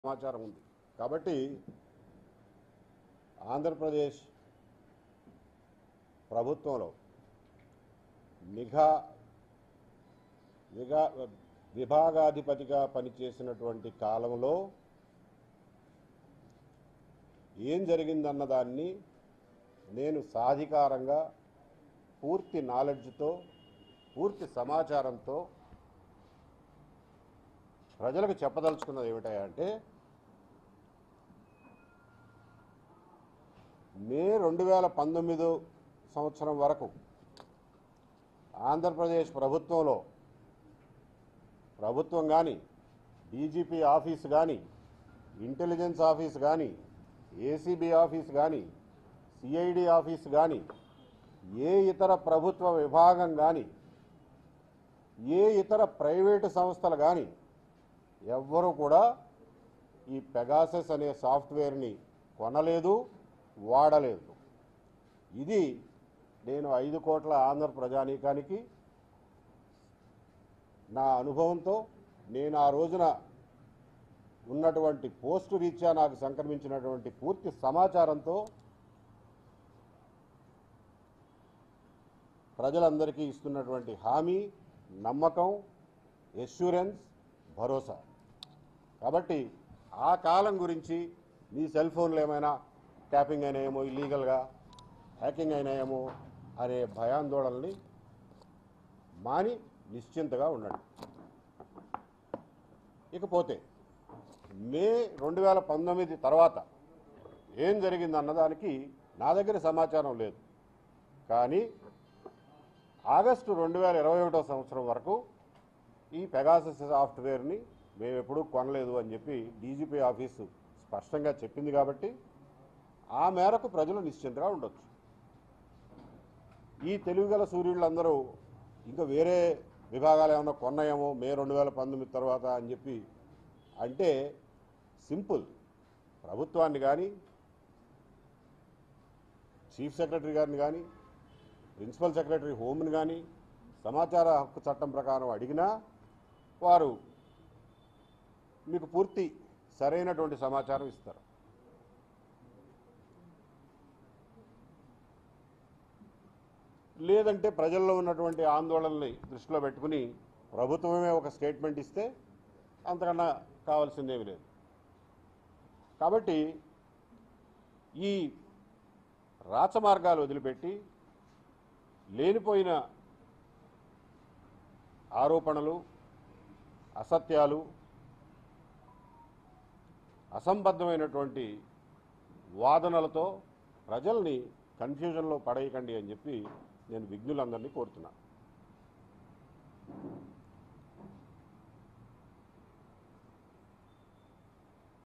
సమాచారం ఉంది కాబట్టి ఆంధ్రప్రదేశ్ ప్రభుత్వంలో నిఘా విగా విభాగాధిపతిగా పనిచేసినటువంటి కాలంలో ఏం జరిగిందన్న దాన్ని నేను సాధికారంగా పూర్తి నాలెడ్జ్తో పూర్తి సమాచారంతో ప్రజలకు చెప్పదలుచుకున్నది ఏమిటా అంటే మే రెండు వేల పంతొమ్మిదో సంవత్సరం వరకు ఆంధ్రప్రదేశ్ ప్రభుత్వంలో ప్రభుత్వం కానీ డీజీపీ ఆఫీస్ కానీ ఇంటెలిజెన్స్ ఆఫీస్ కానీ ఏసీబీ ఆఫీస్ కానీ సిఐడి ఆఫీస్ కానీ ఏ ఇతర ప్రభుత్వ విభాగం కానీ ఏ ఇతర ప్రైవేటు సంస్థలు కానీ ఎవ్వరూ కూడా ఈ పెగాసెస్ అనే సాఫ్ట్వేర్ని కొనలేదు వాడలేదు ఇది నేను ఐదు కోట్ల ఆంధ్ర ప్రజానీకానికి నా అనుభవంతో నేను ఆ రోజున ఉన్నటువంటి పోస్టు రీత్యా నాకు సంక్రమించినటువంటి పూర్తి సమాచారంతో ప్రజలందరికీ ఇస్తున్నటువంటి హామీ నమ్మకం ఎష్యూరెన్స్ భరోసా కాబట్టి ఆ కాలం గురించి మీ సెల్ ఫోన్లు ఏమైనా ట్యాపింగ్ అయినాయేమో ఇల్లీగల్గా హ్యాకింగ్ అయినాయేమో అనే భయాందోళనని మాని నిశ్చింతగా ఉండండి ఇకపోతే మే రెండు వేల పంతొమ్మిది తర్వాత ఏం జరిగింది అన్నదానికి నా దగ్గర సమాచారం లేదు కానీ ఆగస్టు రెండు వేల ఇరవై ఒకటో సంవత్సరం వరకు ఈ పెగాసస్ సాఫ్ట్వేర్ని మేము ఎప్పుడూ కొనలేదు అని చెప్పి డీజీపీ ఆఫీసు స్పష్టంగా చెప్పింది కాబట్టి ఆ మేరకు ప్రజలు నిశ్చింతగా ఉండొచ్చు ఈ తెలివిగల సూర్యులందరూ ఇంకా వేరే విభాగాలు ఏమైనా కొన్నాయేమో మే రెండు వేల పంతొమ్మిది తర్వాత అని చెప్పి అంటే సింపుల్ ప్రభుత్వాన్ని కానీ చీఫ్ సెక్రటరీ గారిని కానీ ప్రిన్సిపల్ సెక్రటరీ హోమ్ని కానీ సమాచార హక్కు చట్టం ప్రకారం అడిగినా వారు మీకు పూర్తి సరైనటువంటి సమాచారం ఇస్తారు లేదంటే ప్రజల్లో ఉన్నటువంటి ఆందోళనని దృష్టిలో పెట్టుకుని ప్రభుత్వమే ఒక స్టేట్మెంట్ ఇస్తే అంతకన్నా కావాల్సిందేమీ లేదు కాబట్టి ఈ రాచమార్గాలు వదిలిపెట్టి లేనిపోయిన ఆరోపణలు అసత్యాలు అసంబద్ధమైనటువంటి వాదనలతో ప్రజల్ని కన్ఫ్యూజన్లో పడేయకండి అని చెప్పి నేను విఘ్నులందరినీ కోరుతున్నాను